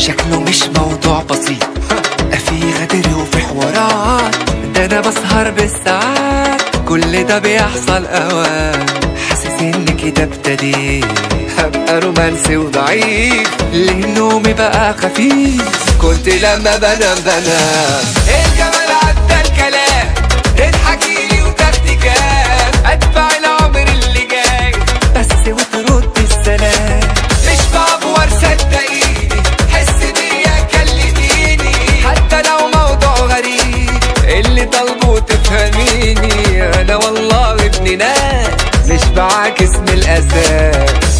شكله مش موضوع بسيط في غدر وفي حوارات ده انا بسهر بالساعات كل ده بيحصل اوان حاسس ان كده ابتديت هبقى رومانسي وضعيف ليه نومي بقى خفيف كنت لما بنام بنام الجمال عدى الكلام تضحكي لي وتاخدي كام ادفع العمر اللي جاي بس وترد السلام مش بعبور صدقيني حس بيا كلميني حتى لو موضوع غريب اللي طالبه تفهميني انا والله ابن ناس مش بعاكس من الاساس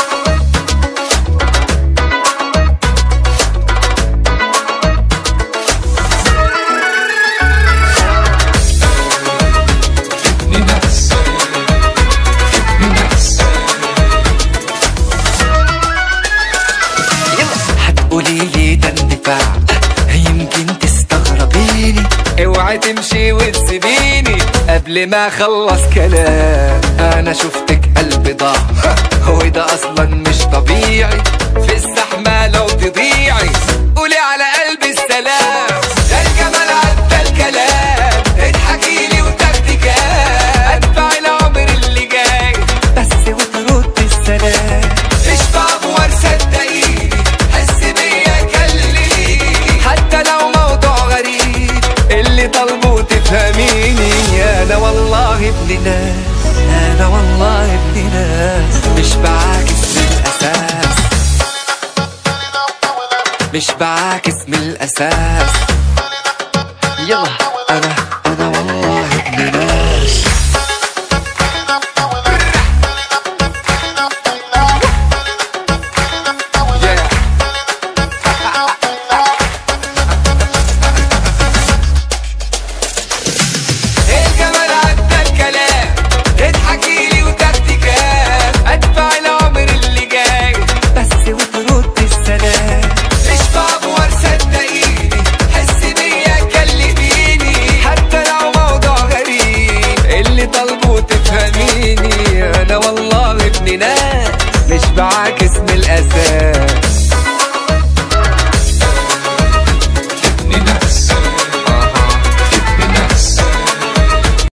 هتقولي لي ده اندفاع يمكن تستغربيني اوعي تمشي وتسيبيني قبل ما اخلص كلام انا شفتك قلبي ضاع وده اصلا مش طبيعي في الزحمه لو تضيعي قولي على قلبي السلام ده الجمال عدى الكلام اضحكي لي وتاخدي كام ادفع العمر اللي جاي بس وترد السلام مش بعبور صدقيني حس بيا كلميني حتى لو موضوع غريب اللي طالبه تفهميني انا والله ابن ناس انا والله ابن ناس مش بعاكس من الاساس مش بعاكس من الاساس يلا انا انا والله ابن ناس Yeah. الجمال عدى الكلام تضحكي لي وتاخدي كام ادفع العمر اللي جاي بس وترد السلام مش بعبور صدقيني حس بيا كلميني حتى لو موضوع غريب اللي طالبه تفهميني انا والله ابن ناس مش بعاكس من الاساس